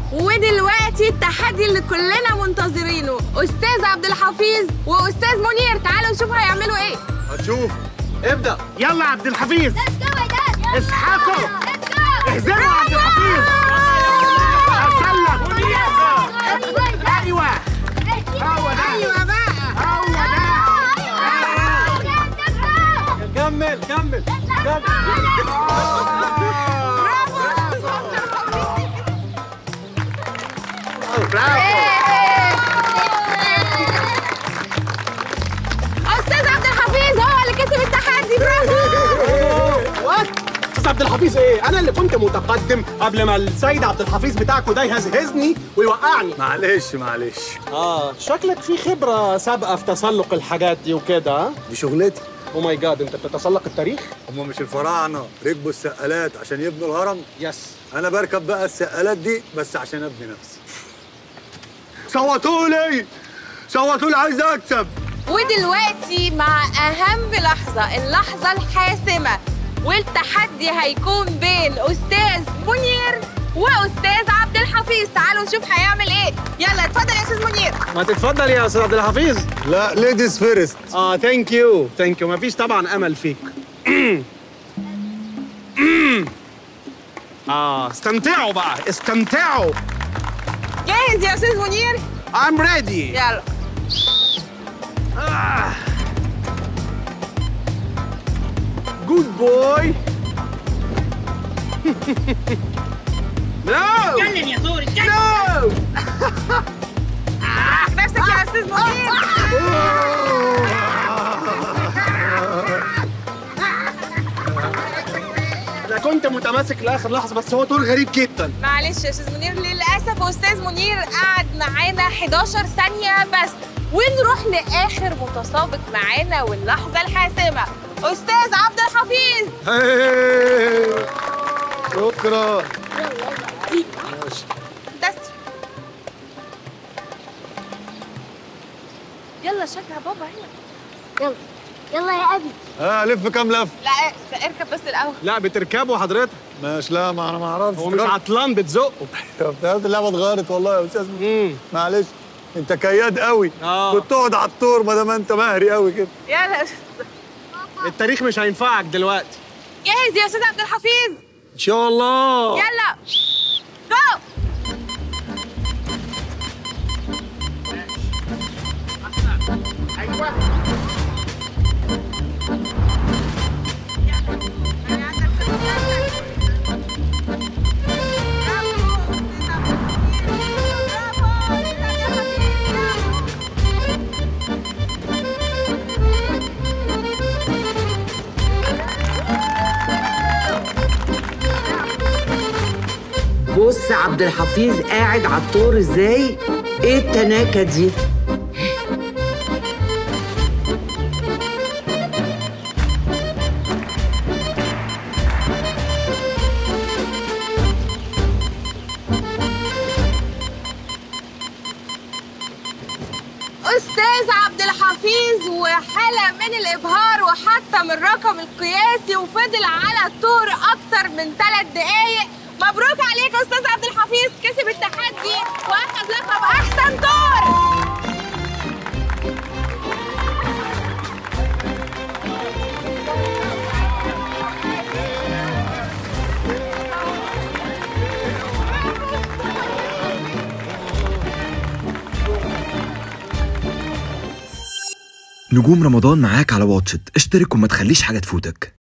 ودلوقتي التحدي اللي كلنا منتظرينه استاذ عبد الحفيظ واستاذ منير تعالوا نشوف هيعملوا ايه هتشوف ابدأ يلا يا عبد الحفيظ Let's go, my dad. اسحقوا Let's go. اهزموا يا عبد الحفيظ اسلم ايوه هو ده ايوه بقى هو ده كمل كمل استاذ عبد الحفيظ هو اللي كسب التحدي برافو وات استاذ عبد الحفيظ ايه انا اللي كنت متقدم قبل ما السيد عبد الحفيظ بتاعكوا ده يهزهزني ويوقعني معلش معلش اه شكلك في خبره سابقه في تسلق الحاجات دي وكده ها دي شغلتي او ماي جاد انت بتتسلق التاريخ هما مش الفراعنة ركبوا السقالات عشان يبنوا الهرم يس أنا بركب بقى السقالات دي بس عشان أبني نفسي صوتولي صوتولي عايز أكسب ودلوقتي مع اهم لحظه اللحظه الحاسمه والتحدي هيكون بين استاذ منير واستاذ عبد الحفيظ تعالوا نشوف هيعمل ايه يلا اتفضل يا استاذ منير ما تتفضل يا استاذ عبد الحفيظ لا ليديز فيرست اه ثانك يو ثانك يو مفيش طبعا امل فيك اه استمتعوا بقى استمتعوا جاهز يا استاذ منير I'm ready يلا good boy no اتكلم يا ثور اتكلم no نفسك يا استاذ منير انا كنت متماسك لاخر لحظه بس هو طول غريب جدا معلش يا استاذ منير للاسف استاذ منير قعد معانا 11 ثانيه بس ونروح لاخر متسابق معانا واللحظه الحاسمه استاذ عبد الحفيظ هاي. شكرا دست يلا شجع بابا هنا يلا يلا يا ابي ها لف كام لف لا لا، اركب بس الاول لا بتركبوا حضرتك ماشي لا ما انا ما اعرفش هو مش عطلان بتزقه افتكرت اللعبه اتغيرت والله يا استاذ امم معلش انت كياد قوي آه. كنت تقعد على الطور ما دام انت مهري قوي كده يلا التاريخ مش هينفعك دلوقتي جاهز يا استاذ عبد الحفيظ ان شاء الله يلا جو بص عبد الحفيظ قاعد على الطور ازاي ايه التناكه دي استاذ عبد الحفيظ وحاله من الابهار وحطم الرقم القياسي وفضل على الطور اكتر من ثلاث دقايق مبروك عليك استاذ عبد الحفيظ كسب التحدي واخذ لقب احسن طور نجوم رمضان معاك على واتشت اشترك وما تخليش حاجة تفوتك